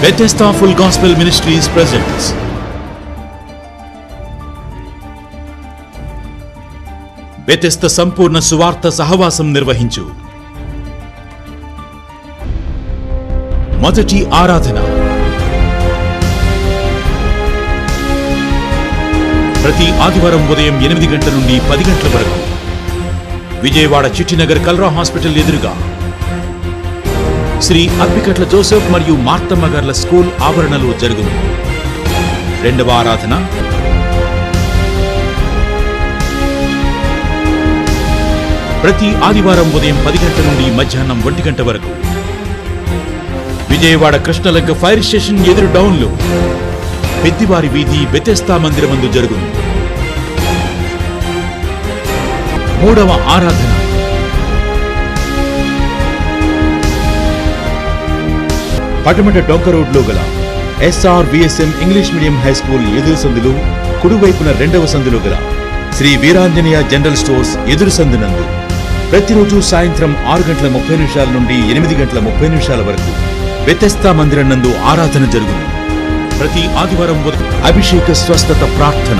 Bethesda Full Gospel Ministries presents Bethesda సంపూర్ణ సువార్త సహవాసం నిర్వహించు మొదటి ఆరాధన ప్రతి ఆదివారం ఉదయం ఎనిమిది గంటల నుండి పది గంటల వరకు విజయవాడ చిట్టినగర్ కల్రా హాస్పిటల్ ఎదురుగా శ్రీ అప్పికట్ల జోసెఫ్ మరియు మార్తమ్మ గార్ల స్కూల్ ఆవరణలో జరుగును రెండవ ఆరాధన ప్రతి ఆదివారం ఉదయం పది గంటల నుండి మధ్యాహ్నం ఒంటి గంట వరకు విజయవాడ కృష్ణలంక ఫైర్ స్టేషన్ ఎదురు డౌన్లో పెద్దివారి వీధి బెతెస్తా మందిరమందు జరుగును మూడవ ఆరాధన పటమట డొంక రోడ్లో గల SR VSM English medium high school ఎదురు సందులు కుడివైపున రెండవ సందులో గల శ్రీ వీరాంజనేయ జనరల్ స్టోర్స్ ఎదురు సందునందు ప్రతిరోజు సాయంత్రం ఆరు గంటల ముప్పై నిమిషాల నుండి ఎనిమిది గంటల ముప్పై నిమిషాల వరకు వ్యతస్థా మందిరం నందు ఆరాధన జరుగును ప్రతి ఆదివారం ఉదయం అభిషేక స్వస్థత ప్రార్థన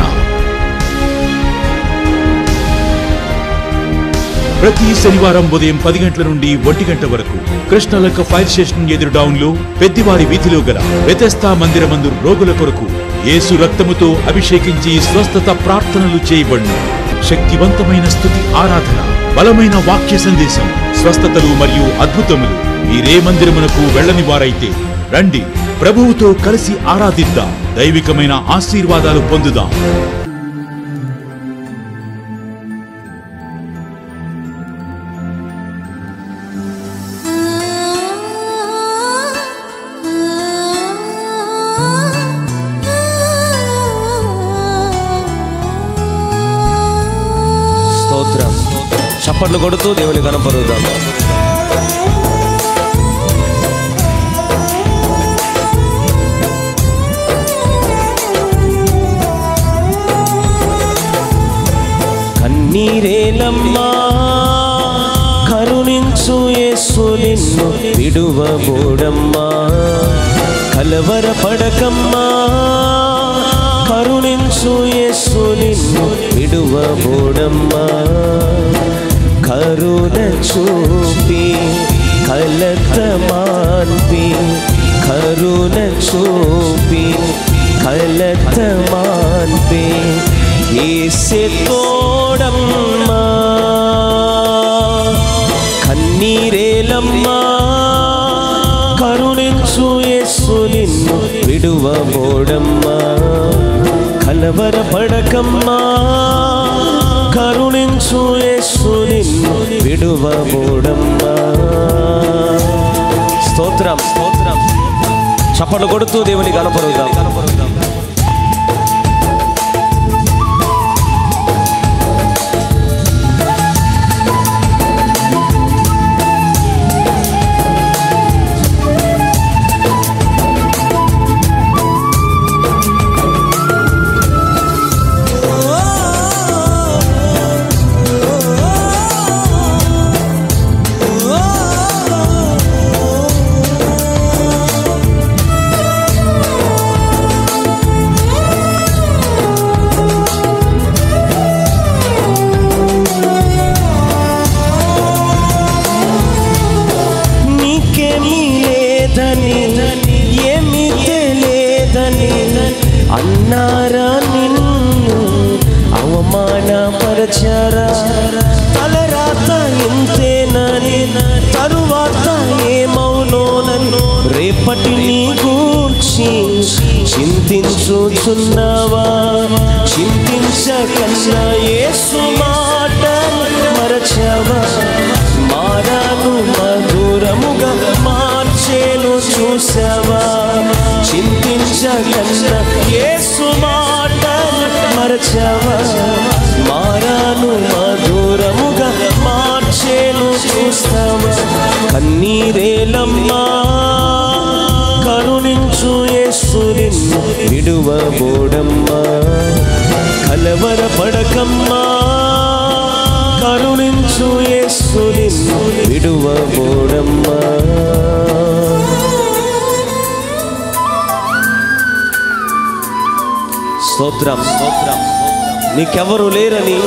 ప్రతి శనివారం ఉదయం పది గంటల నుండి ఒంటి గంట వరకు కృష్ణలక్క ఫైర్ స్టేషన్ ఎదురు డౌన్లో పెద్దివారి వీధిలో గల వ్యతస్థా మందిరమందు రోగుల కొరకు యేసు రక్తముతో అభిషేకించి స్వస్థత ప్రార్థనలు చేయబడును శక్తివంతమైన స్థుతి ఆరాధన బలమైన వాక్య సందేశం స్వస్థతలు మరియు అద్భుతములు మీరే మందిరమునకు వెళ్ళని వారైతే రండి ప్రభువుతో కలిసి ఆరాధిద్దాం దైవికమైన ఆశీర్వాదాలు పొందుదాం స్తోత్రం చప్పట్లు కొడుతూ దేవుని కనపరుద్దాం కన్నీరేలమ్మా కరుణించు యేసు నిన్ను విడువబోడమ్మా కలవరపడకమ్మా కరుణించు యేసు నిన్ను విడువబోడమ్మా కరుణ చూపి కలత మాన్పి కరుణ చూపి కలత మాన్పి ఏసే తోడమ్మా కన్నీరేలమ్మా కరుణించు యేసు నిన్ను విడువబోడమ్మా కలవరపడకమ్మా కరుణించు యేసు నిన్ను విడువబోడమ్మా స్తోత్రం స్తోత్రం చప్పట్లు కొడుతూ దేవుని కనపరుద్దాం కనపరుద్దాం నీకేమీ లేదని ఏమీ తెలియదని అన్నారా నిన్ను అవమానపరచరా తలరాత ఇంతేనని తరువాత ఏమౌనో నన్ను రేపటి నీ గూర్చి చింతించుచున్నావా చింతించకన్నా యేసు మాట మరచవా మారాను మధురముగా మార్చేను చూసావా చింతించకన్నా యేసు మాట మరచవా మారాను మధురముగా మార్చేను చూస్తావా కన్నీరేలమ్మా కరుణించు యేసు నిన్ను విడువబోడమ్మా కలవరపడకమ్మా కరుణించు యేసు నిన్ను విడువబోడమ్మా స్తోత్రం స్తోత్రం నీకెవరు లేరని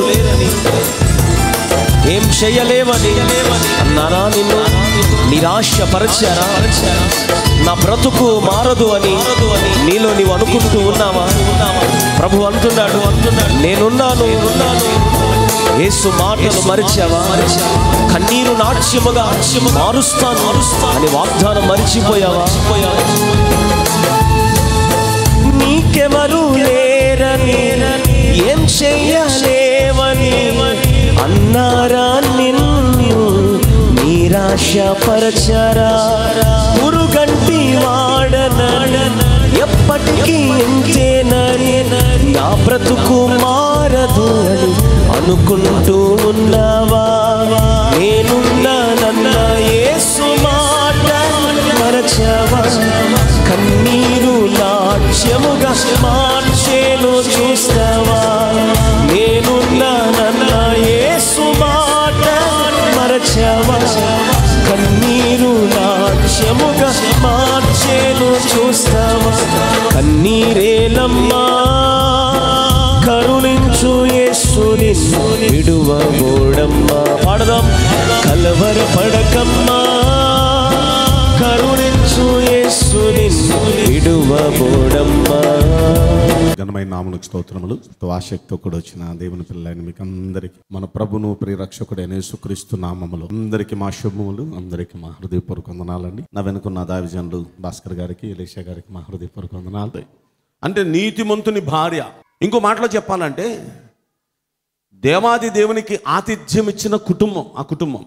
ఏం చేయలేవని అన్నారా నిన్ను నిరాశ పరిచారా నా బ్రతుకు మారదు అని నీలో నీవు అనుకుంటూ ఉన్నావా ప్రభు అంటున్నాడు అంటున్నాడు నేనున్నాను యేసు మాటలు మరిచావా కన్నీరు నాట్యముగా మారుస్తాను అని వాగ్దానం మరిచిపోయావా నీకెవరు లేరని ఏం చెయ్యలేవని అన్నారా నిన్ను నిరాశ పరచరా పురుగంటి వాడన ఎప్పటికీ ఇంతేనని నా బ్రతుకు మారదు అని అనుకుంటూ ఉన్నావా నేనున్నానన్న యేసు మాట మరచవా కన్నీరు నాట్యముగా మార్చేను చూస్తావా నేనున్నానన్న యేసు మాట మరచవా కన్నీరు నాట్యముగా మార్చేను చూస్తావా కన్నీరేలమ్మా కరుణించు యేసు నిన్ను విడువబోడమ్మా పాడదాం కలవర పడకమ్మా కరుణించు యేసు నిన్ను విడువబోడమ్మా ఘనమైన నామనికి స్తోత్రములు ఆసక్తితో కూడా వచ్చిన దేవుని పిల్లలైన మీకు అందరికి మన ప్రభును ప్రియరక్షకుడైన యేసుక్రీస్తు నామములు అందరికి మా శుభములు అందరికి మా హృదయపూర్వక వందనాలండి నా వెనుకున్న దావిజనులు భాస్కర్ గారికి ఎలేషా గారికి మా హృదయపూర్వక వందనాలు అంటే నీతిమంతుని భార్య ఇంకో మాటలో చెప్పాలంటే దేవాది దేవునికి ఆతిథ్యం ఇచ్చిన కుటుంబం ఆ కుటుంబం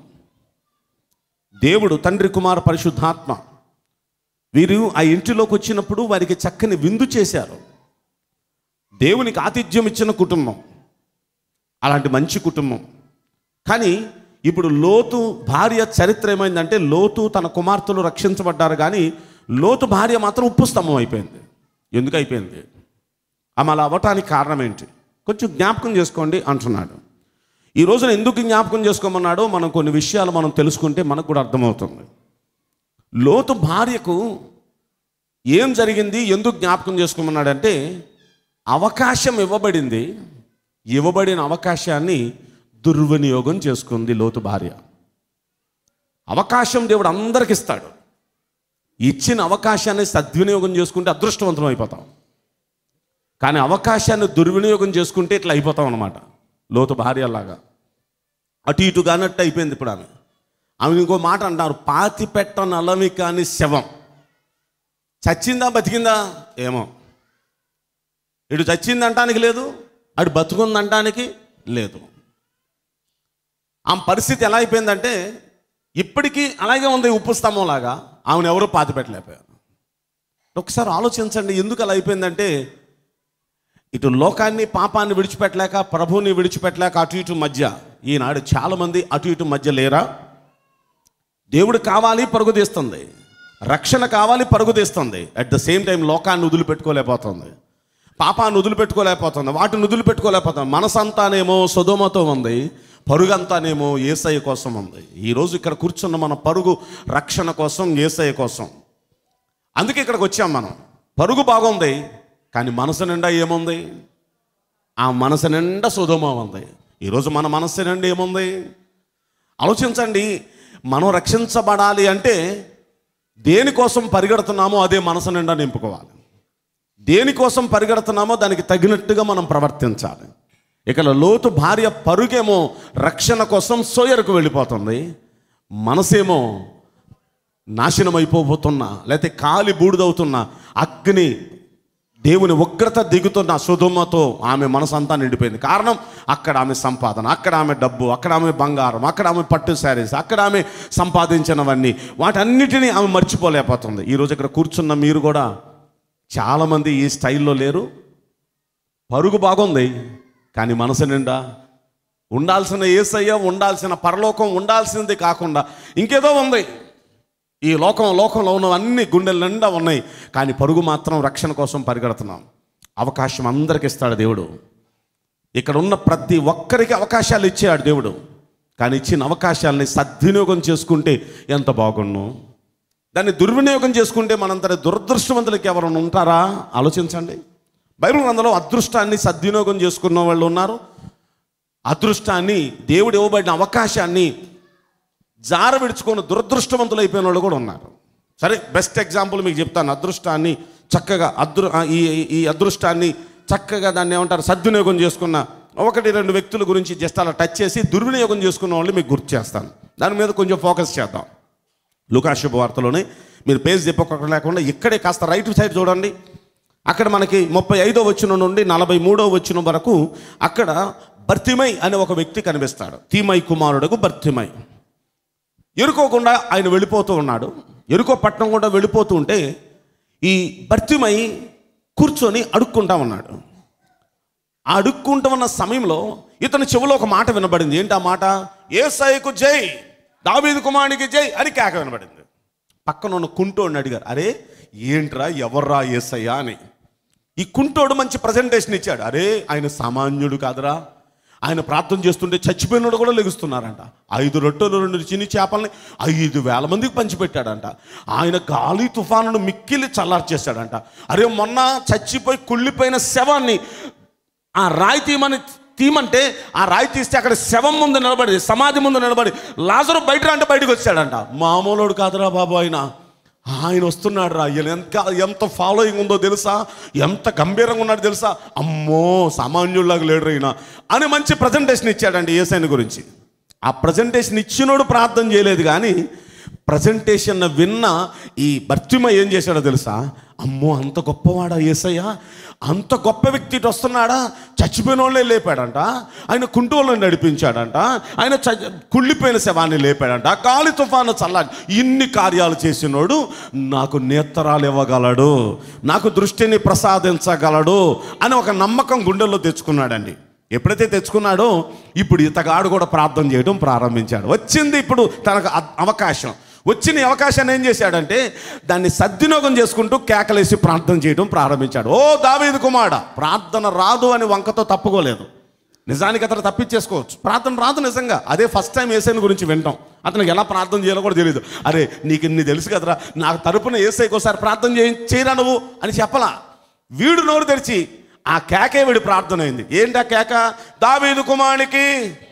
దేవుడు తండ్రి కుమార పరిశుద్ధాత్మ వీరు ఆ ఇంటిలోకి వచ్చినప్పుడు వారికి చక్కని విందు చేశారు దేవునికి ఆతిథ్యం ఇచ్చిన కుటుంబం అలాంటి మంచి కుటుంబం కానీ ఇప్పుడు లోతు భార్య చరిత్ర ఏమైందంటే లోతు తన కుమార్తెలు రక్షించబడ్డారు కానీ లోతు భార్య మాత్రం ఉప్పు స్తంభం అయిపోయింది ఎందుకు అయిపోయింది ఆమె అలా అవ్వటానికి కారణం ఏంటి కొంచెం జ్ఞాపకం చేసుకోండి అంటున్నాడు ఈ రోజున ఎందుకు జ్ఞాపకం చేసుకోమన్నాడో మనం కొన్ని విషయాలు మనం తెలుసుకుంటే మనకు కూడా అర్థమవుతుంది లోతు భార్యకు ఏం జరిగింది ఎందుకు జ్ఞాపకం చేసుకోమన్నాడంటే అవకాశం ఇవ్వబడింది ఇవ్వబడిన అవకాశాన్ని దుర్వినియోగం చేసుకుంది లోతు భార్య అవకాశం దేవుడు అందరికి ఇస్తాడు ఇచ్చిన అవకాశాన్ని సద్వినియోగం చేసుకుంటే అదృష్టవంతం అయిపోతాం కానీ అవకాశాన్ని దుర్వినియోగం చేసుకుంటే ఇట్లా అయిపోతాం అనమాట లోతు భార్యలాగా అటు ఇటు కానట్టు అయిపోయింది ఇప్పుడు ఆమె ఆమె ఇంకో మాట అంటారు పాతి పెట్ట నలమి కాని శవం చచ్చిందా బతికిందా ఏమో ఇటు చచ్చింది అంటానికి లేదు అటు బతుకుంది అంటానికి లేదు ఆమె పరిస్థితి ఎలా అయిపోయిందంటే ఇప్పటికీ అలాగే ఉంది ఉప్పు స్తంభం లాగా ఆమెను ఎవరూ పాతి పెట్టలేకపోయారు ఒకసారి ఆలోచించండి ఎందుకు అలా అయిపోయిందంటే ఇటు లోకాన్ని పాపాన్ని విడిచిపెట్టలేక ప్రభువుని విడిచిపెట్టలేక అటు ఇటు మధ్య ఈనాడు చాలామంది అటు ఇటు మధ్య లేరా దేవుడు కావాలి పరుగు తీస్తుంది రక్షణ కావాలి పరుగు తీస్తుంది అట్ ద సేమ్ టైం లోకాన్ని వదిలిపెట్టుకోలేకపోతుంది పాపాన్ని వదిలిపెట్టుకోలేకపోతుంది వాటిని వదిలిపెట్టుకోలేకపోతుంది మనసంతానేమో సుధుమతో ఉంది పరుగంతానేమో ఏసయ్య కోసం ఉంది ఈరోజు ఇక్కడ కూర్చున్న మన పరుగు రక్షణ కోసం ఏసయ్య కోసం అందుకే ఇక్కడికి వచ్చాం మనం పరుగు బాగుంది కానీ మనసు నిండా ఏముంది ఆ మనసు నిండా సుధుమ ఉంది ఈరోజు మన మనసు నిండా ఏముంది ఆలోచించండి మనం రక్షించబడాలి అంటే దేనికోసం పరిగెడుతున్నామో అదే మనసు నిండా నింపుకోవాలి దేనికోసం పరిగెడుతున్నామో దానికి తగినట్టుగా మనం ప్రవర్తించాలి ఇక్కడ లోతు భార్య పరుగేమో రక్షణ కోసం సోయరుకు వెళ్ళిపోతుంది మనసేమో నాశనం అయిపోబోతున్న లేకపోతే కాలి బూడిదవుతున్న అగ్ని దేవుని ఉగ్రత దిగుతున్న సుధుమతో ఆమె మనసంతా నిండిపోయింది కారణం అక్కడ ఆమె సంపాదన అక్కడ ఆమె డబ్బు అక్కడ ఆమె బంగారం అక్కడ ఆమె పట్టు శారీస్ అక్కడ ఆమె సంపాదించినవన్నీ వాటన్నిటినీ ఆమె మర్చిపోలేకపోతుంది ఈరోజు ఇక్కడ కూర్చున్న మీరు కూడా చాలామంది ఈ స్టైల్లో లేరు పరుగు బాగుంది కానీ మనసు నిండా ఉండాల్సిన ఏసయ్య ఉండాల్సిన పరలోకం ఉండాల్సింది కాకుండా ఇంకేదో ఉంది ఈ లోకం లోకంలో ఉన్న అన్ని గుండెల నిండా ఉన్నాయి కానీ పరుగు మాత్రం రక్షణ కోసం పరిగెడుతున్నాం అవకాశం అందరికి ఇస్తాడు దేవుడు ఇక్కడ ఉన్న ప్రతి ఒక్కరికి అవకాశాలు ఇచ్చాడు దేవుడు కానీ ఇచ్చిన అవకాశాలని సద్వినియోగం చేసుకుంటే ఎంత బాగుండు దాన్ని దుర్వినియోగం చేసుకుంటే మనంతటి దురదృష్టవంతులకి ఎవరైనా ఉంటారా ఆలోచించండి బైబిల్ గ్రంథంలో అదృష్టాన్ని సద్వినియోగం చేసుకున్న వాళ్ళు ఉన్నారు అదృష్టాన్ని దేవుడు ఇవ్వబడిన అవకాశాన్ని జార విడుచుకొని దురదృష్టవంతులు అయిపోయిన వాళ్ళు కూడా ఉన్నారు సరే బెస్ట్ ఎగ్జాంపుల్ మీకు చెప్తాను అదృష్టాన్ని చక్కగా అదృ ఆ, ఈ ఈ అదృష్టాన్ని చక్కగా దాన్ని ఏమంటారు సద్వినియోగం చేసుకున్న ఒకటి రెండు వ్యక్తుల గురించి జస్ట్ అలా టచ్ చేసి దుర్వినియోగం చేసుకున్న వాళ్ళు మీకు గుర్తు చేస్తాను దాని మీద కొంచెం ఫోకస్ చేద్దాం లుకాశుభ వార్తలోనే మీరు పేజ్ చెప్పక లేకుండా ఇక్కడే కాస్త రైట్ సైడ్ చూడండి అక్కడ మనకి ముప్పై ఐదో వచ్చిన నుండి నలభై మూడో వచ్చిన వరకు అక్కడ భర్తిమై అనే ఒక వ్యక్తి కనిపిస్తాడు తీమై కుమారుడుకు భర్తిమై ఎరుకోకుండా ఆయన వెళ్ళిపోతూ ఉన్నాడు ఎరుకో పట్టణం కూడా వెళ్ళిపోతూ ఉంటే ఈ భర్తిమై కూర్చొని అడుక్కుంటా ఉన్నాడు ఆ అడుక్కుంటూ ఉన్న సమయంలో ఇతని చెవిలో ఒక మాట వినబడింది ఏంటి ఆ మాట ఏసైకు జై దావీదు కుమారునికి జై అని కేక వినబడింది పక్కన ఉన్న కుంటోడిని అడిగారు అరే ఏంట్రా ఎవర్రా ఏసయ్యా అని ఈ కుంటోడు మంచి ప్రజెంటేషన్ ఇచ్చాడు అరే ఆయన సామాన్యుడు కాదురా ఆయన ప్రార్థన చేస్తుంటే చచ్చిపోయినోడు కూడా లెగుస్తున్నారంట ఐదు రొట్టెలు రెండు చిన్ని చేపల్ని ఐదు వేల మందికి పంచిపెట్టాడంట ఆయన గాలి తుఫానును మిక్కిలి చల్లార్చేశాడంట అరే మొన్న చచ్చిపోయి కుళ్ళిపోయిన శవాన్ని ఆ రాయి తీయమని తీయమంటే ఆ రాయి తీస్తే అక్కడ శవం ముందు నిలబడి సమాధి ముందు నిలబడి లాజరు బయట అంటే బయటకు వచ్చాడంట మామూలుడు కాదురా బాబు ఆయన ఆయన వస్తున్నాడు రా ఈయన ఎంత ఎంత ఫాలోయింగ్ ఉందో తెలుసా ఎంత గంభీరంగా ఉన్నాడు తెలుసా అమ్మో సామాన్యుల్లాగా లేడు ఈయన అని మంచి ప్రజెంటేషన్ ఇచ్చాడండి ఏసైన గురించి ఆ ప్రజెంటేషన్ ఇచ్చినోడు ప్రార్థన చేయలేదు కానీ ప్రజెంటేషన్ విన్న ఈ భర్తిమ ఏం చేశాడో తెలుసా అమ్మో అంత గొప్పవాడా ఏసయ్య అంత గొప్ప వ్యక్తి ఇటు వస్తున్నాడా చచ్చిపోయిన వాళ్ళే లేపాడంట ఆయన కుంటోళ్ళని నడిపించాడంట ఆయన చ- కుళ్ళిపోయిన శవాన్ని లేపాడంట గాలి తుఫాను చల్లాలి ఇన్ని కార్యాలు చేసినోడు నాకు నేత్రాలు ఇవ్వగలడు నాకు దృష్టిని ప్రసాదించగలడు అని ఒక నమ్మకం గుండెల్లో తెచ్చుకున్నాడండి ఎప్పుడైతే తెచ్చుకున్నాడో ఇప్పుడు ఇతగాడు కూడా ప్రార్థన చేయడం ప్రారంభించాడు వచ్చింది ఇప్పుడు తనకు అ- అవకాశం వచ్చిన ఈ అవకాశాన్ని ఏం చేశాడంటే దాన్ని సద్వినియోగం చేసుకుంటూ కేకలేసి ప్రార్థన చేయడం ప్రారంభించాడు ఓ దావీదు కుమార ప్రార్థన రాదు అని వంకతో తప్పుకోలేదు నిజానికి అతను తప్పించేసుకోవచ్చు ప్రార్థన రాదు నిజంగా అదే ఫస్ట్ టైం ఏసైని గురించి వింటాం అతనికి ఎలా ప్రార్థన చేయాలో కూడా తెలియదు అరే నీకు ఇన్ని తెలుసు కదరా నాకు తరపున ఏసైకి ఒకసారి ప్రార్థన చేయి చేయరా నువ్వు అని చెప్పలా వీడు నోరు తెరిచి ఆ కేకే వీడి ప్రార్థన అయింది ఏంటి ఆ కేక దావీదు కుమారునికి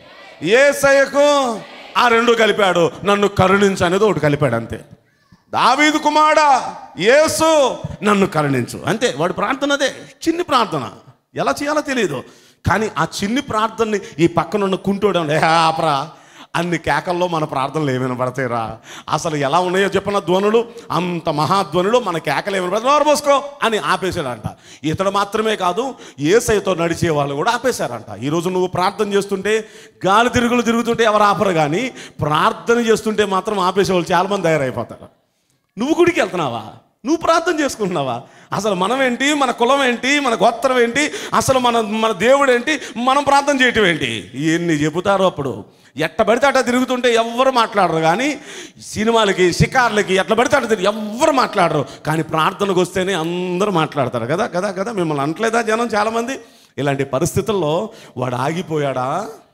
ఏసయ్యకు ఆ రెండు కలిపాడు నన్ను కరుణించు అనేది ఒకటి కలిపాడు అంతే దావీదు కుమారుడా యేసు నన్ను కరుణించు అంతే వాడి ప్రార్థన అదే చిన్ని ప్రార్థన ఎలా చేయాలో తెలియదు కానీ ఆ చిన్ని ప్రార్థనని ఈ పక్కన ఉన్న కుంటోడు ఏ ఆపరా అన్ని కేకల్లో మన ప్రార్థనలు ఏమైనా పడతాయిరా అసలు ఎలా ఉన్నాయో చెప్పిన ధ్వనులు అంత మహాధ్వనులు మన కేకలు ఏమైనా పడతాయి నోరు పోసుకో అని ఆపేశాడంట ఇతడు మాత్రమే కాదు ఏసైతో నడిచే వాళ్ళు కూడా ఆపేశారంట ఈరోజు నువ్వు ప్రార్థన చేస్తుంటే గాలి తిరుగులు తిరుగుతుంటే ఎవరు ఆపరు కానీ ప్రార్థన చేస్తుంటే మాత్రం ఆపేసేవాళ్ళు చాలామంది తయారైపోతారు నువ్వు గుడికి వెళ్తున్నావా నువ్వు ప్రార్థన చేసుకుంటున్నావా అసలు మనం ఏంటి మన కులం ఏంటి మన గోత్రం ఏంటి అసలు మన మన దేవుడు ఏంటి మనం ప్రార్థన చేయటం ఏంటి ఎన్ని చెబుతారో అప్పుడు ఎట్ట పడితే అట్ట తిరుగుతుంటే ఎవ్వరు మాట్లాడరు కానీ సినిమాలకి షికార్లకి ఎట్లా పడితే అట్ట తిరిగి ఎవ్వరు మాట్లాడరు కానీ ప్రార్థనకు వస్తేనే అందరూ మాట్లాడతారు కదా కదా కదా మిమ్మల్ని అంటలేదా జనం చాలామంది ఇలాంటి పరిస్థితుల్లో వాడు ఆగిపోయాడా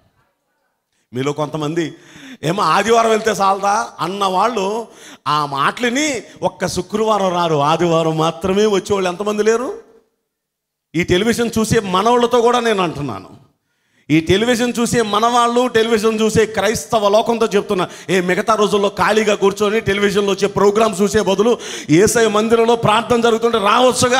మీలో కొంతమంది ఏమో ఆదివారం వెళ్తే చాలదా అన్న వాళ్ళు ఆ మాటలని ఒక్క శుక్రవారం రారు ఆదివారం మాత్రమే వచ్చేవాళ్ళు ఎంతమంది లేరు ఈ టెలివిజన్ చూసే మనవాళ్ళతో కూడా నేను అంటున్నాను ఈ టెలివిజన్ చూసే మనవాళ్ళు టెలివిజన్ చూసే క్రైస్తవ లోకంతో చెప్తున్నా ఏ మిగతా రోజుల్లో ఖాళీగా కూర్చొని టెలివిజన్లో వచ్చే ప్రోగ్రామ్ చూసే బదులు ఏసై మందిరంలో ప్రార్థన జరుగుతుంటే రావచ్చుగా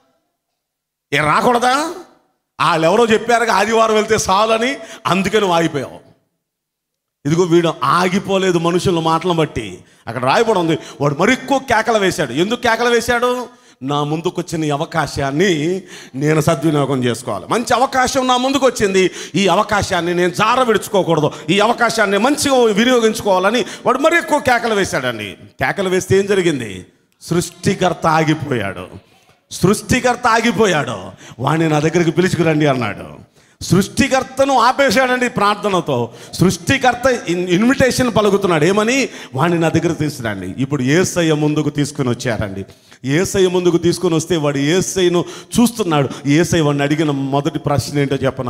ఏ రాకూడదా వాళ్ళు ఎవరో చెప్పారుగా ఆదివారం వెళ్తే చాలని అందుకే నువ్వు ఆగిపోయావు ఇదిగో వీడు ఆగిపోలేదు మనుషుల మాటలను బట్టి అక్కడ రాయబడి ఉంది వాడు మరి ఎక్కువ కేకలు వేశాడు ఎందుకు కేకలు వేశాడు నా ముందుకు వచ్చిన ఈ అవకాశాన్ని నేను సద్వినియోగం చేసుకోవాలి మంచి అవకాశం నా ముందుకు వచ్చింది ఈ అవకాశాన్ని నేను జార విడుచుకోకూడదు ఈ అవకాశాన్ని మంచిగా వినియోగించుకోవాలని వాడు మరి ఎక్కువ కేకలు వేశాడండి కేకలు వేస్తే ఏం జరిగింది సృష్టికర్త ఆగిపోయాడు సృష్టికర్త ఆగిపోయాడు వాడిని నా దగ్గరికి పిలుచుకురండి అన్నాడు సృష్టికర్తను ఆపేశాడండి ప్రార్థనతో సృష్టికర్త ఇన్- ఇన్విటేషన్ పలుకుతున్నాడు ఏమని వాడిని నా దగ్గర తీసుకురండి ఇప్పుడు ఏసయ్య ముందుకు తీసుకుని వచ్చారండి ఏసయ్య ముందుకు తీసుకుని వస్తే వాడు ఏసయ్యను చూస్తున్నాడు ఏసయ్య వాడిని అడిగిన మొదటి ప్రశ్న ఏంటో చెప్పనా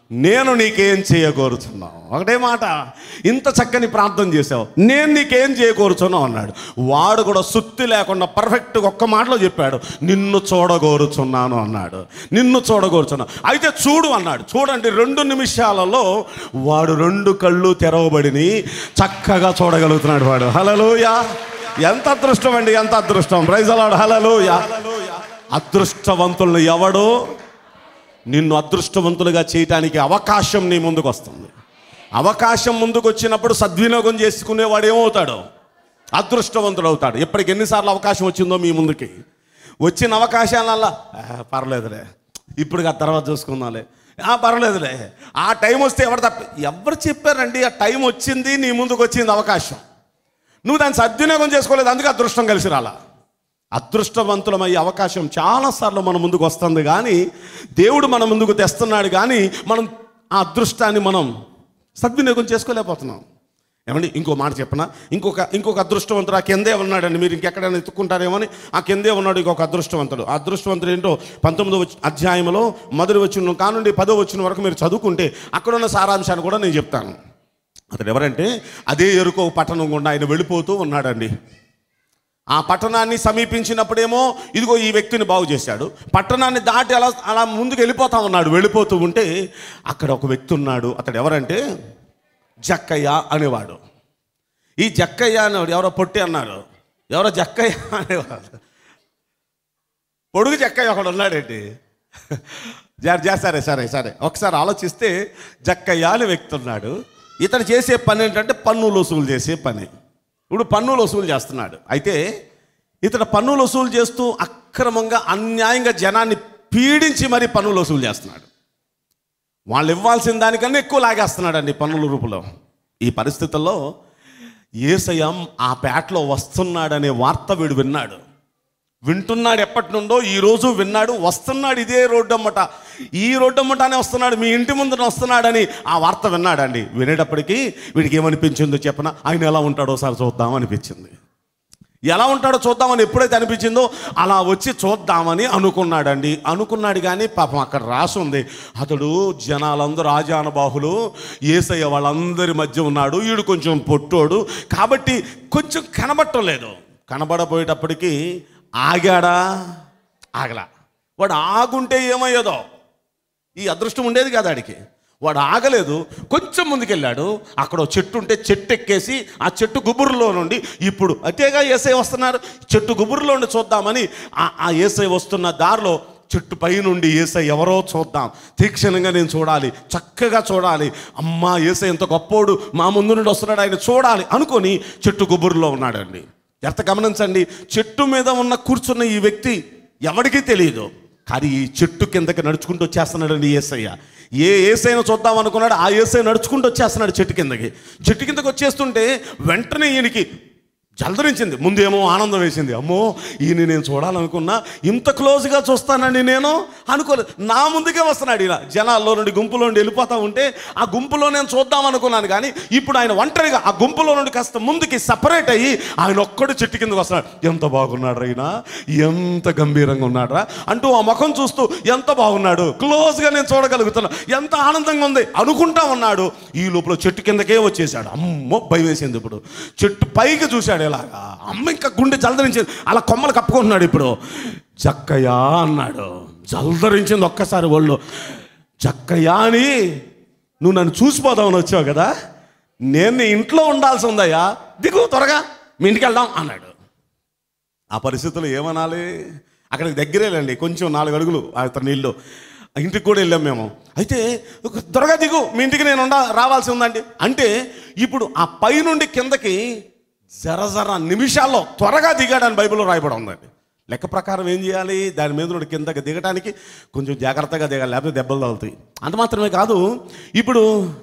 నేను నీకేం చేయకూరుచున్నావు ఒకటే మాట ఇంత చక్కని ప్రార్థన చేసావు నేను నీకేం చేయకూరుచున్నావు అన్నాడు వాడు కూడా సుత్తి లేకుండా పర్ఫెక్ట్గా ఒక్క మాటలో చెప్పాడు నిన్ను చూడగోరుచున్నాను అన్నాడు నిన్ను చూడగోరుచున్నాను అయితే చూడు అన్నాడు చూడండి రెండు నిమిషాలలో వాడు రెండు కళ్ళు తెరవబడిని చక్కగా చూడగలుగుతున్నాడు వాడు హలలోయ ఎంత అదృష్టం అండి ఎంత అదృష్టం ప్రైజలాడు హలలోయ అదృష్టవంతులను ఎవడో నిన్ను అదృష్టవంతులుగా చేయటానికి అవకాశం నీ ముందుకు వస్తుంది అవకాశం ముందుకు వచ్చినప్పుడు సద్వినియోగం చేసుకునేవాడు ఏమవుతాడు అదృష్టవంతుడు అవుతాడు ఇప్పటికి ఎన్నిసార్లు అవకాశం వచ్చిందో మీ ముందుకి వచ్చిన అవకాశాలల్లా "ఆ, పర్లేదులే ఇప్పుడు ఆ తర్వాత చూసుకుందాంలే ఆ పర్లేదులే ఆ టైం వస్తే ఎవరు తప్ప ఎవరు చెప్పారండి ఆ టైం వచ్చింది నీ ముందుకు వచ్చింది అవకాశం నువ్వు దాన్ని సద్వినియోగం చేసుకోలేదు అందుకే అదృష్టం కలిసి రాలా అదృష్టవంతులమయ్యే అవకాశం చాలాసార్లు మన ముందుకు వస్తుంది కానీ దేవుడు మన ముందుకు తెస్తున్నాడు కానీ మనం ఆ అదృష్టాన్ని మనం సద్వినియోగం చేసుకోలేకపోతున్నాం ఏమండి ఇంకో మాట చెప్పనా ఇంకొక ఇంకొక అదృష్టవంతుడు ఆ కిందే ఉన్నాడండి మీరు ఇంకెక్కడైనా ఎత్తుక్కుంటారేమో అని ఆ కిందే ఉన్నాడు ఇంకొక అదృష్టవంతుడు ఆ అదృష్టవంతుడు ఏంటో పంతొమ్మిదో వచ్చి- అధ్యాయంలో మొదటి వచ్చిన కానుండి పదో వచ్చిన వరకు మీరు చదువుకుంటే అక్కడ ఉన్న సారాంశాన్ని కూడా నేను చెప్తాను అతడు ఎవరంటే అదే ఎరుకో పట్టణం గుండా ఆయన వెళ్ళిపోతూ ఉన్నాడండి ఆ పట్టణాన్ని సమీపించినప్పుడేమో ఇదిగో ఈ వ్యక్తిని బాగు చేశాడు పట్టణాన్ని దాటి అలా అలా ముందుకు వెళ్ళిపోతా ఉన్నాడు వెళ్ళిపోతూ ఉంటే అక్కడ ఒక వ్యక్తి ఉన్నాడు అతడు ఎవరంటే జక్కయ్య అనేవాడు ఈ జక్కయ్య అనేవాడు ఎవరో పొట్టి అన్నారు ఎవరో జక్కయ్య అనేవాడు పొడుగు జక్కయ్య ఒకడు ఉన్నాడేంటి జర జర సరే సరే సరే ఒకసారి ఆలోచిస్తే జక్కయ్య అనే వ్యక్తి ఉన్నాడు ఇతను చేసే పని ఏంటంటే పన్నులు వసూలు చేసే పని ఇప్పుడు పన్నులు వసూలు చేస్తున్నాడు అయితే ఇతడు పన్నులు వసూలు చేస్తూ అక్రమంగా అన్యాయంగా జనాన్ని పీడించి మరీ పన్నులు వసూలు చేస్తున్నాడు వాళ్ళు ఇవ్వాల్సిన దానికన్నా ఎక్కువ లాగేస్తున్నాడండి పన్నుల రూపంలో ఈ పరిస్థితుల్లో ఏసయం ఆ పేటలో వస్తున్నాడనే వార్త వీడు విన్నాడు వింటున్నాడు ఎప్పటి నుండో ఈ రోజు విన్నాడు వస్తున్నాడు ఇదే రోడ్డు అమ్మట ఈ రోడ్డు అమ్మటానే వస్తున్నాడు మీ ఇంటి ముందున వస్తున్నాడని ఆ వార్త విన్నాడండి వినేటప్పటికీ వీడికి ఏమనిపించిందో చెప్పన ఆయన ఎలా ఉంటాడో సార్ చూద్దాం అనిపించింది ఎలా ఉంటాడో చూద్దామని ఎప్పుడైతే అనిపించిందో అలా వచ్చి చూద్దామని అనుకున్నాడండి అనుకున్నాడు కానీ పాపం అక్కడ రాసి ఉంది అతడు జనాలందరూ రాజానుబాహులు ఏసయ్య వాళ్ళందరి మధ్య ఉన్నాడు వీడు కొంచెం పొట్టోడు కాబట్టి కొంచెం కనబట్టం లేదు కనబడపోయేటప్పటికి ఆగాడా ఆగలా వాడు ఆగుంటే ఏమయ్యేదో ఈ అదృష్టం ఉండేది కదా ఆడికి వాడు ఆగలేదు కొంచెం ముందుకెళ్ళాడు అక్కడ ఓ చెట్టు ఉంటే చెట్టు ఎక్కేసి ఆ చెట్టు గుబురులో నుండి ఇప్పుడు అటేగా ఏసై వస్తున్నారు చెట్టు గుబురులో నుండి చూద్దామని ఆ ఆ ఏసై వస్తున్న దారిలో చెట్టు పై నుండి ఏసై ఎవరో చూద్దాం తీక్షణంగా నేను చూడాలి చక్కగా చూడాలి అమ్మా ఏసై ఎంత గొప్పోడు మా ముందు నుండి వస్తున్నాడు ఆయన చూడాలి అనుకొని చెట్టు గుబురులో ఉన్నాడండి ఎంత గమనించండి చెట్టు మీద ఉన్న కూర్చున్న ఈ వ్యక్తి ఎవరికీ తెలియదు కానీ ఈ చెట్టు కిందకి నడుచుకుంటూ వచ్చేస్తున్నాడండి ఏసయ్య ఏ ఏసైనా చూద్దాం అనుకున్నాడు ఆ ఏసై నడుచుకుంటూ వచ్చేస్తున్నాడు చెట్టు కిందకి చెట్టు కిందకి వచ్చేస్తుంటే వెంటనే ఈయనకి జలదరించింది ముందేమో ఆనందం వేసింది అమ్మో ఈయన నేను చూడాలనుకున్నా ఇంత క్లోజ్గా చూస్తానండి నేను అనుకోలేదు నా ముందుకే వస్తున్నాడు ఈయన జనాల్లో నుండి గుంపులో నుండి వెళ్ళిపోతా ఉంటే ఆ గుంపులో నేను చూద్దాం అనుకున్నాను కానీ ఇప్పుడు ఆయన ఒంటరిగా ఆ గుంపులో నుండి కాస్త ముందుకి సపరేట్ అయ్యి ఆయన ఒక్కడు చెట్టు కిందకి వస్తున్నాడు ఎంత బాగున్నాడు ఆయన ఎంత గంభీరంగా ఉన్నాడ్రా అంటూ ఆ ముఖం చూస్తూ ఎంత బాగున్నాడు క్లోజ్గా నేను చూడగలుగుతున్నా ఎంత ఆనందంగా ఉంది అనుకుంటా ఉన్నాడు ఈ లోపల చెట్టు కిందకే వచ్చేసాడు అమ్మో భయం వేసింది ఇప్పుడు చెట్టు పైకి చూశాడు ఇలాగా అమ్మ ఇంకా గుండె జలదరించింది అలా కొమ్మలు కప్పుకుంటున్నాడు ఇప్పుడు జక్కయ్యా అన్నాడు జలదరించింది ఒక్కసారి ఒళ్ళు జక్కయ్యా అని నువ్వు నన్ను చూసిపోదామని వచ్చావు కదా నేను నీ ఇంట్లో ఉండాల్సి ఉందయ్యా దిగు త్వరగా మీ ఇంటికి వెళ్దాం అన్నాడు ఆ పరిస్థితుల్లో ఏమనాలి అక్కడికి దగ్గరేలండి కొంచెం నాలుగు అడుగులు అతని నీళ్ళు ఇంటికి కూడా వెళ్ళాం మేము అయితే ఒక త్వరగా దిగు మీ ఇంటికి నేను ఉండ రావాల్సి ఉందండి అంటే ఇప్పుడు ఆ పై నుండి కిందకి జర జర నిమిషాల్లో త్వరగా దిగాడని బైబిల్లో రాయబడి ఉందండి లెక్క ప్రకారం ఏం చేయాలి దాని మీద నుండి కిందకి దిగడానికి కొంచెం జాగ్రత్తగా దిగాలి లేకపోతే దెబ్బలు తగులుతాయి అంత మాత్రమే కాదు ఇప్పుడు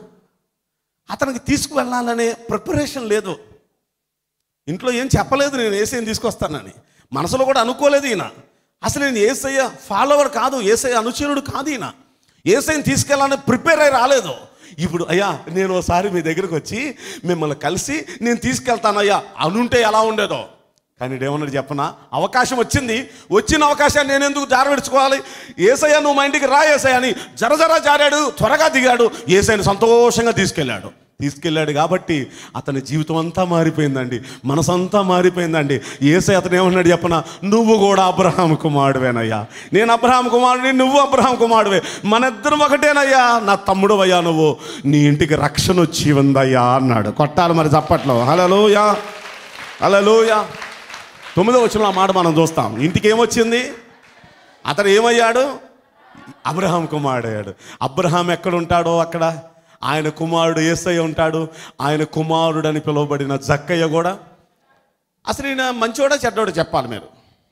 అతనికి తీసుకువెళ్ళాలనే ప్రిపరేషన్ లేదు ఇంట్లో ఏం చెప్పలేదు నేను ఏసైని తీసుకొస్తానని మనసులో కూడా అనుకోలేదు ఈయన అసలు నేను ఏసయ్య ఫాలోవర్ కాదు ఏసయ్య అనుచరుడు కాదు ఈయన ఏసైని తీసుకెళ్ళాలని ప్రిపేర్ అయి రాలేదు ఇప్పుడు అయ్యా నేను ఒకసారి మీ దగ్గరకు వచ్చి మిమ్మల్ని కలిసి నేను తీసుకెళ్తానయ్యా అనుంటే ఎలా ఉండేదో కానీ ఏమన్నాడు చెప్పనా అవకాశం వచ్చింది వచ్చిన అవకాశాన్ని నేను ఎందుకు జారవిడుచుకోవాలి ఏసయ్య నువ్వు మా ఇంటికి రా ఏసయ్య అని జర జర జారాడు త్వరగా దిగాడు ఏసయ్యని సంతోషంగా తీసుకెళ్ళాడు తీసుకెళ్ళాడు కాబట్టి అతని జీవితం అంతా మారిపోయిందండి మనసంతా మారిపోయిందండి ఏసై అతను ఏమన్నాడు చెప్పనా నువ్వు కూడా అబ్రహాం కుమారుడువేనయ్యా నేను అబ్రహాం కుమారుడిని నువ్వు అబ్రహాం కుమారుడువే మన ఇద్దరం ఒకటేనయ్యా నా తమ్ముడు అయ్యా నువ్వు నీ ఇంటికి రక్షణ వచ్చి ఉందయ్యా అన్నాడు కొట్టాలి మరి చప్పట్లో హలోయా హలోయా తొమ్మిదో వచ్చిన ఆ మాట మనం చూస్తాం ఇంటికి ఏమొచ్చింది అతను ఏమయ్యాడు అబ్రహాం కుమారుడు అయ్యాడు అబ్రహాం ఎక్కడ ఉంటాడో అక్కడ ఆయన కుమారుడు ఏసయ్య ఉంటాడు ఆయన కుమారుడు అని పిలువబడిన జక్కయ్య కూడా అసలు ఈయన మంచోడా చెడ్డోడు చెప్పాలి మీరు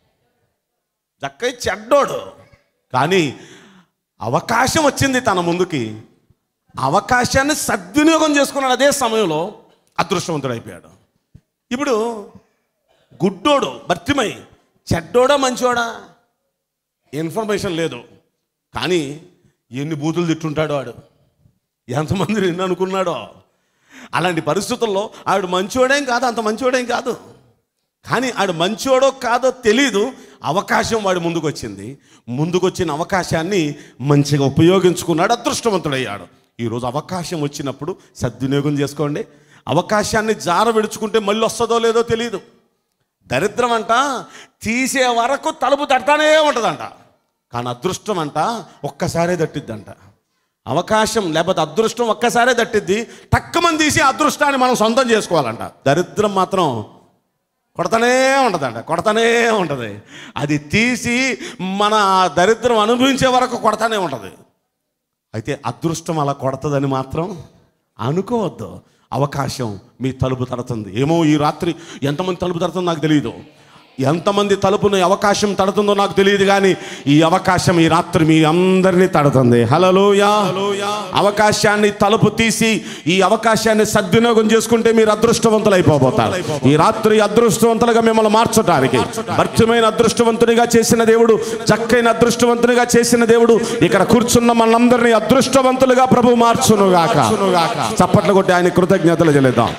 జక్కయ్య చెడ్డోడు కానీ అవకాశం వచ్చింది తన ముందుకి అవకాశాన్ని సద్వినియోగం చేసుకున్నాడు అదే సమయంలో అదృష్టవంతుడైపోయాడు ఇప్పుడు గుడ్డోడు భర్తిమై చెడ్డోడా మంచోడా ఇన్ఫర్మేషన్ లేదు కానీ ఎన్ని బూతులు తిట్టుంటాడో వాడు ఎంతమంది నిన్ను అనుకున్నాడో అలాంటి పరిస్థితుల్లో ఆవిడ మంచోడేం కాదు అంత మంచోడేం కాదు కానీ ఆడు మంచోడో కాదో తెలీదు అవకాశం వాడి ముందుకు వచ్చింది ముందుకు వచ్చిన అవకాశాన్ని మంచిగా ఉపయోగించుకున్నాడు అదృష్టవంతుడయ్యాడు ఈరోజు అవకాశం వచ్చినప్పుడు సద్వినియోగం చేసుకోండి అవకాశాన్ని జార విడుచుకుంటే మళ్ళీ వస్తుందో లేదో తెలియదు దరిద్రం అంట తీసే వరకు తలుపు తడతానే ఉంటుందంట కానీ అదృష్టం అంట ఒక్కసారే తట్టిద్దంట అవకాశం లేకపోతే అదృష్టం ఒక్కసారే తట్టిద్ది తక్కువని తీసి అదృష్టాన్ని మనం సొంతం చేసుకోవాలంట దరిద్రం మాత్రం కొడతానే ఉంటుందంట కొడతానే ఉంటుంది అది తీసి మన ఆ దరిద్రం అనుభవించే వరకు కొడతానే ఉంటుంది అయితే అదృష్టం అలా కొడతదని మాత్రం అనుకోవద్దు అవకాశం మీ తలుపు తడుతుంది ఏమో ఈ రాత్రి ఎంతమంది తలుపు తడుతుందో నాకు తెలియదు ఎంతమంది తలుపుని అవకాశం తడుతుందో నాకు తెలియదు కానీ ఈ అవకాశం ఈ రాత్రి మీ అందరినీ తడుతుంది హలోయా అవకాశాన్ని తలుపు తీసి ఈ అవకాశాన్ని సద్వినియోగం చేసుకుంటే మీరు అదృష్టవంతులు అయిపోబోతారు ఈ రాత్రి అదృష్టవంతులుగా మిమ్మల్ని మార్చడానికి భర్తమైన అదృష్టవంతునిగా చేసిన దేవుడు చక్కైన అదృష్టవంతునిగా చేసిన దేవుడు ఇక్కడ కూర్చున్న మనందరినీ అదృష్టవంతులుగా ప్రభు మార్చునుగాక చప్పట్లు కొట్టి ఆయన కృతజ్ఞతలు చెల్లిద్దాం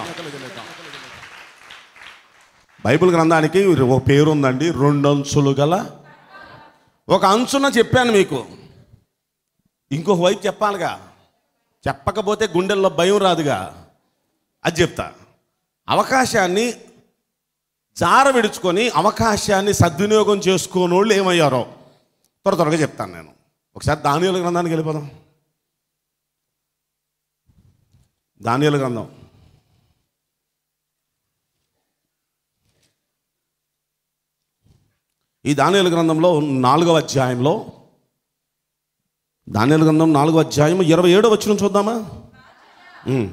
బైబిల్ గ్రంథానికి ఒక పేరు ఉందండి రెండు అంచులు గల ఒక అంచున చెప్పాను మీకు ఇంకొక వైపు చెప్పాలిగా చెప్పకపోతే గుండెల్లో భయం రాదుగా అది చెప్తా అవకాశాన్ని జార విడుచుకొని అవకాశాన్ని సద్వినియోగం చేసుకోని వాళ్ళు ఏమయ్యారో త్వర త్వరగా చెప్తాను నేను ఒకసారి దానియాల గ్రంథానికి వెళ్ళిపోదాం దానియాల గ్రంథం ఈ దానియాల గ్రంథంలో నాలుగవ అధ్యాయంలో దానియాల గ్రంథం నాలుగవ అధ్యాయం ఇరవై ఏడో వచ్చిన చూద్దామా ఉమ్.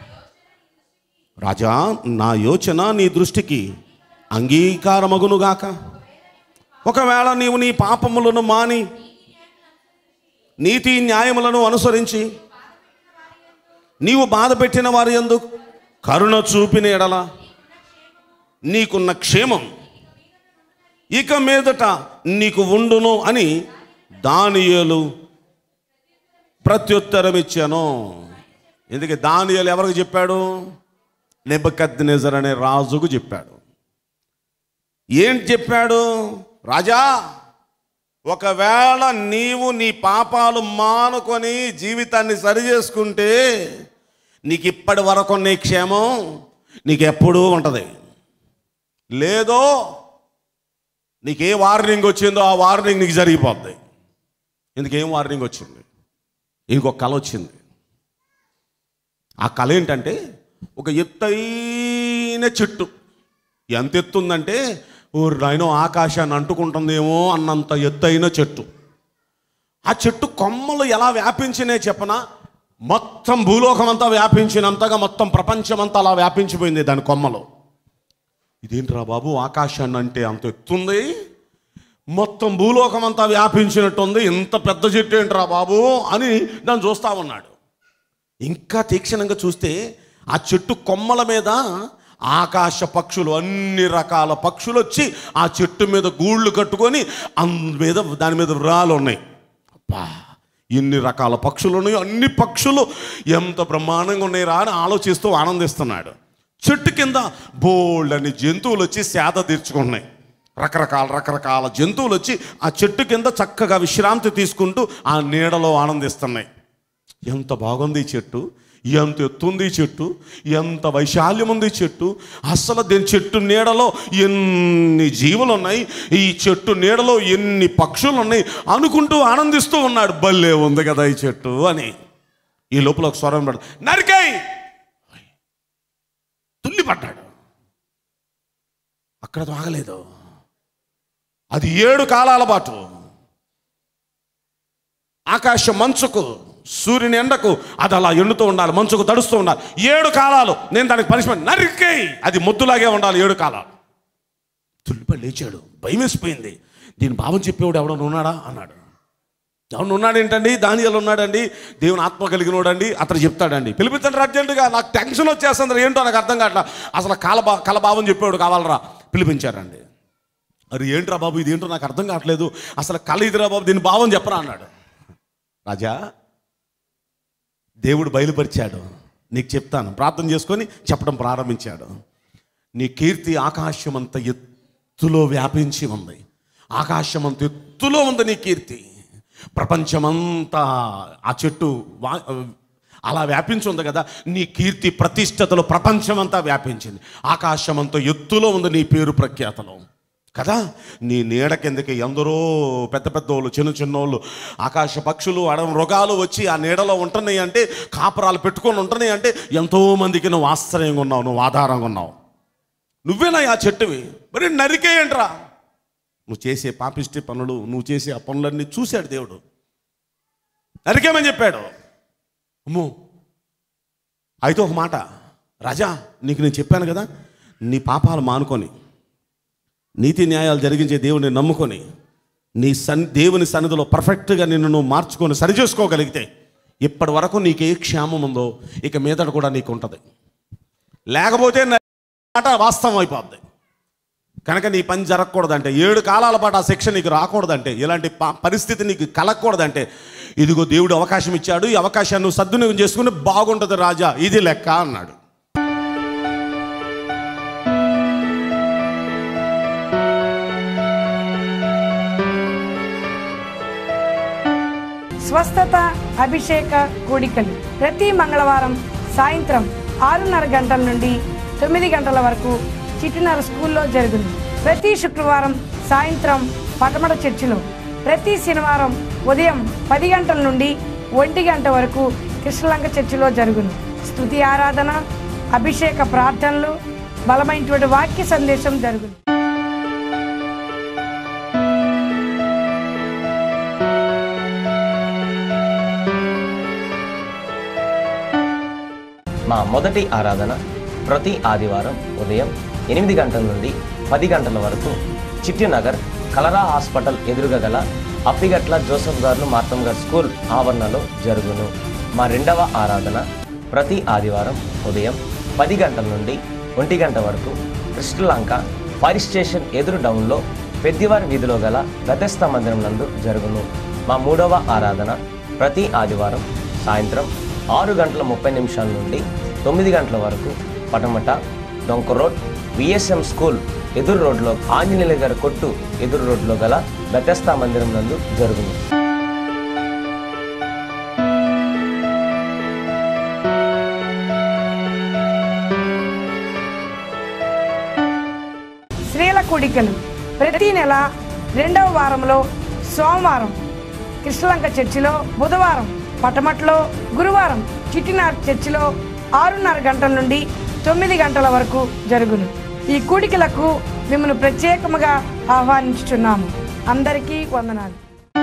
రాజా నా యోచన నీ దృష్టికి అంగీకారమగునుగాక ఒకవేళ నీవు నీ పాపములను మాని నీతి న్యాయములను అనుసరించి నీవు బాధ పెట్టిన వారి యందు కరుణ చూపిన ఎడల నీకున్న క్షేమం ఇక మీదట నీకు ఉండును అని దానియేలు ప్రత్యుత్తరం ఇచ్చాను ఎందుకు దానియేలు ఎవరికి చెప్పాడు నెబకద్నెజర్ అనే రాజుకు చెప్పాడు ఏంటి చెప్పాడు రాజా ఒకవేళ నీవు నీ పాపాలు మానుకొని జీవితాన్ని సరి చేసుకుంటే నీకు ఇప్పటి వరకు నీ క్షేమం నీకు ఎప్పుడూ ఉంటుంది లేదో నీకు ఏ వార్నింగ్ వచ్చిందో ఆ వార్నింగ్ నీకు జరిగిపోద్ది ఇందుకేం వార్నింగ్ వచ్చింది ఇంకొక కళ వచ్చింది ఆ కళ ఏంటంటే ఒక ఎత్తైన చెట్టు ఎంత ఎత్తుందంటే ఓ నాయనో ఆకాశాన్ని అంటుకుంటుందేమో అన్నంత ఎత్తైన చెట్టు ఆ చెట్టు కొమ్మలు ఎలా వ్యాపించినాయి చెప్పనా మొత్తం భూలోకం అంతా వ్యాపించినంతగా మొత్తం ప్రపంచం అంతా అలా వ్యాపించిపోయింది దాని కొమ్మలు ఇదేంట్రా బాబు ఆకాశాన్ని అంటే అంత ఎత్తుంది మొత్తం భూలోకం అంతా వ్యాపించినట్టుంది ఇంత పెద్ద చెట్టు ఏంట్రా బాబు అని దాన్ని చూస్తా ఉన్నాడు ఇంకా తీక్షణంగా చూస్తే ఆ చెట్టు కొమ్మల మీద ఆకాశ పక్షులు అన్ని రకాల పక్షులు వచ్చి ఆ చెట్టు మీద గూళ్ళు కట్టుకొని అందు మీద దాని మీద రాళ్ళు ఉన్నాయి అబ్బా ఎన్ని రకాల పక్షులు ఉన్నాయి అన్ని పక్షులు ఎంత బ్రహ్మాండంగా ఉన్నాయి రా అని ఆలోచిస్తూ ఆనందిస్తున్నాడు చెట్టు కింద బోల్డ్ అని జంతువులు వచ్చి సేద తీర్చుకుంటున్నాయి రకరకాల రకరకాల జంతువులు వచ్చి ఆ చెట్టు కింద చక్కగా విశ్రాంతి తీసుకుంటూ ఆ నీడలో ఆనందిస్తున్నాయి ఎంత బాగుంది ఈ చెట్టు ఎంత ఎత్తుంది ఈ చెట్టు ఎంత వైశాల్యం ఉంది ఈ చెట్టు అసలు దీని చెట్టు నీడలో ఎన్ని జీవులు ఉన్నాయి ఈ చెట్టు నీడలో ఎన్ని పక్షులు ఉన్నాయి అనుకుంటూ ఆనందిస్తూ ఉన్నాడు భలే ఉంది కదా ఈ చెట్టు అని ఈ లోపల ఒక స్వరం పడ నరికాయ్ తుల్లిపడ్డాడు అక్కడ తాగలేదు అది ఏడు కాలాల పాటు ఆకాశ మంచుకు సూర్యుని ఎండకు అది అలా ఎండుతూ ఉండాలి మంచుకు తడుస్తూ ఉండాలి ఏడు కాలాలు నేను దానికి పనిష్మెంట్ నరికేయి అది మొద్దులాగే ఉండాలి ఏడు కాలాలు తుల్లిపడి లేచాడు భయం వేసిపోయింది దీని భావం చెప్పేవాడు ఎవడన్నా ఉన్నాడా అన్నాడు ఎవడు ఉన్నాడు ఏంటండి దానియాలు ఉన్నాడండి దేవుని ఆత్మ కలిగినోడండి అతను చెప్తాడండి పిలిపించండి అర్జెంటుగా నాకు టెన్షన్ వచ్చేస్తుంది ఏంటో నాకు అర్థం కావట్లా అసలు కాలభా కలభావం చెప్పేవాడు కావాలరా పిలిపించారండి అరే ఏంట్రా బాబు ఇది ఏంటో నాకు అర్థం కావట్లేదు అసలు కళ ఇదిరా బాబు దీని భావం చెప్పరా అన్నాడు రాజా దేవుడు బయలుపరిచాడు నీకు చెప్తాను ప్రార్థన చేసుకొని చెప్పడం ప్రారంభించాడు నీ కీర్తి ఆకాశం అంత ఎత్తులో వ్యాపించి ఉంది ఆకాశం అంత ఎత్తులో ఉంది నీ కీర్తి ప్రపంచమంతా ఆ చెట్టు వా అలా వ్యాపించి ఉంది కదా నీ కీర్తి ప్రతిష్టతలో ప్రపంచమంతా వ్యాపించింది ఆకాశమంత ఎత్తులో ఉంది నీ పేరు ప్రఖ్యాతలో కదా నీ నీడ కిందకి ఎందరో పెద్ద పెద్దోళ్ళు చిన్న చిన్నోళ్ళు ఆకాశ పక్షులు అడవి మృగాలు వచ్చి ఆ నీడలో ఉంటున్నాయి అంటే కాపురాలు పెట్టుకొని ఉంటున్నాయి అంటే ఎంతో మందికి నువ్వు ఆశ్రయంగా ఉన్నావు నువ్వు ఆధారంగా ఉన్నావు నువ్వేనా ఆ చెట్టువి మరి నరికేయంట్రా నువ్వు చేసే పాపిష్టి పనులు నువ్వు చేసే ఆ పనులన్నీ చూశాడు దేవుడు నరికేమని చెప్పాడు అమ్మో అయితే ఒక మాట రాజా నీకు నేను చెప్పాను కదా నీ పాపాలు మానుకొని నీతి న్యాయాలు జరిగించే దేవుని నమ్ముకొని నీ సన్ దేవుని సన్నిధిలో పర్ఫెక్ట్గా నిన్ను నువ్వు మార్చుకొని సరిచేసుకోగలిగితే ఇప్పటి వరకు నీకు ఏ క్షేమం ఉందో ఇక మీదట కూడా నీకు ఉంటుంది లేకపోతే నా మాట వాస్తవం అయిపోద్ది కనుక నీ పని జరగకూడదంటే ఏడు కాలాల పాటు ఆ శిక్ష నీకు రాకూడదంటే ఇలాంటి ప- పరిస్థితి నీకు కలగకూడదంటే ఇదిగో దేవుడు అవకాశం ఇచ్చాడు ఈ అవకాశాన్ని నువ్వు సద్వినియోగం చేసుకుని బాగుంటుంది రాజా ఇది లెక్క అన్నాడు స్వస్థత అభిషేక కూడికలు ప్రతి మంగళవారం సాయంత్రం ఆరున్నర గంటల నుండి తొమ్మిది గంటల వరకు చిటినర స్కూల్లో జరుగును ప్రతి శుక్రవారం సాయంత్రం పటమట చర్చిలో ప్రతి శనివారం ఉదయం పది గంటల నుండి ఒంటి గంట వరకు కృష్ణలంక చర్చిలో జరుగును స్తుతి ఆరాధన అభిషేక ప్రార్థనలు బలమైనటువంటి వాక్య సందేశం జరుగును మా మొదటి ఆరాధన ప్రతి ఆదివారం ఉదయం ఎనిమిది గంటల నుండి పది గంటల వరకు చిట్టినగర్ కలరా హాస్పిటల్ ఎదురుగా గల అప్పిగట్ల జోసఫ్ గారు మార్తం గారు స్కూల్ ఆవరణలో జరుగును మా రెండవ ఆరాధన ప్రతి ఆదివారం ఉదయం పది గంటల నుండి ఒంటి గంట వరకు కృష్ణలంక ఫైర్ స్టేషన్ ఎదురు డౌన్లో పెద్దివారి వీధిలో గల గతస్థ మందిరం నందు జరుగును మా మూడవ ఆరాధన ప్రతి ఆదివారం సాయంత్రం ఆరు గంటల ముప్పై నిమిషాల నుండి తొమ్మిది గంటల వరకు పటమట డొంక రోడ్ విఎస్ఎం స్కూల్ ఎదురు రోడ్లో ఆంజనేయుల గారి కొట్టు ఎదురు రోడ్లో గల బెతస్తా మందిరం నందు జరుగును స్త్రీల కూడికలు ప్రతి నెల రెండవ వారంలో సోమవారం కృష్ణలంక చర్చిలో బుధవారం పటమట్లో గురువారం చిట్టినార్ చర్చిలో ఆరున్నర గంటల నుండి తొమ్మిది గంటల వరకు జరుగును ఈ కూడికలకు మిమ్మల్ని ప్రత్యేకముగా ఆహ్వానించుచున్నాము అందరికీ వందనాలు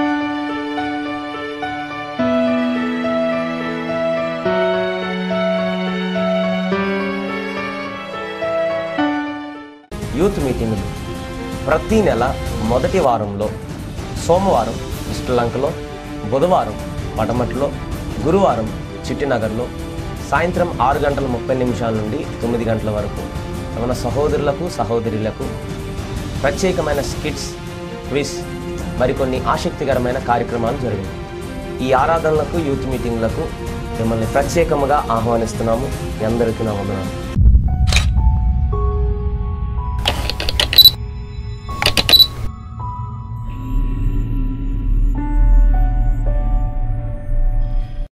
యూత్ మీటింగులు ప్రతి నెల మొదటి వారంలో సోమవారం శ్రీలంకలో బుధవారం పటమట్లో గురువారం చిట్టినగర్లో సాయంత్రం ఆరు గంటల ముప్పై నిమిషాల నుండి తొమ్మిది గంటల వరకు మన సహోదరులకు సహోదరులకు ప్రత్యేకమైన స్కిట్స్ క్విజ్ మరికొన్ని ఆసక్తికరమైన కార్యక్రమాలు జరిగాయి ఈ ఆరాధనలకు యూత్ మీటింగ్లకు మిమ్మల్ని ప్రత్యేకముగా ఆహ్వానిస్తున్నాము మీ అందరికీ నా వందనాలు